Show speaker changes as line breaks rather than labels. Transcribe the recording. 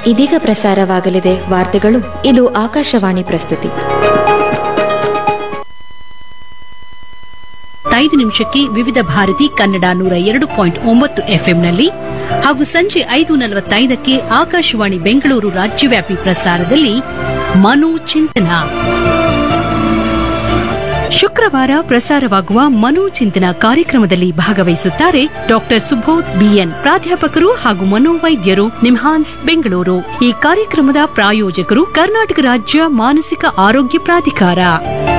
ಇದೀಗ ಪ್ರಸಾರವಾಗಲಿದೆ ವಾರ್ತೆಗಳು ಇದು ಆಕಾಶವಾಣಿ ಪ್ರಸ್ತುತಿ
ಐದು ನಿಮಿಷಕ್ಕೆ ವಿವಿಧ ಭಾರತಿ ಕನ್ನಡ ನೂರ ಎರಡು ಪಾಯಿಂಟ್ ಒಂಬತ್ತು ಎಫ್ಎಂನಲ್ಲಿ ಹಾಗೂ ಸಂಜೆ ಐದು ನಲವತ್ತೈದಕ್ಕೆ ಆಕಾಶವಾಣಿ ಬೆಂಗಳೂರು ರಾಜ್ಯವ್ಯಾಪಿ ಪ್ರಸಾರದಲ್ಲಿ ಮನು ಚಿಂತನ ಶುಕ್ರವಾರ ಪ್ರಸಾರವಾಗುವ ಮನು ಚಿಂತನ ಕಾರ್ಯಕ್ರಮದಲ್ಲಿ ಭಾಗವಹಿಸುತ್ತಾರೆ ಡಾಕ್ಟರ್ ಸುಬೋಧ್ ಬಿಎನ್ ಪ್ರಾಧ್ಯಾಪಕರು ಹಾಗೂ ಮನೋವೈದ್ಯರು ನಿಮ್ಹಾನ್ಸ್ ಬೆಂಗಳೂರು ಈ ಕಾರ್ಯಕ್ರಮದ ಪ್ರಾಯೋಜಕರು ಕರ್ನಾಟಕ ರಾಜ್ಯ ಮಾನಸಿಕ ಆರೋಗ್ಯ ಪ್ರಾಧಿಕಾರ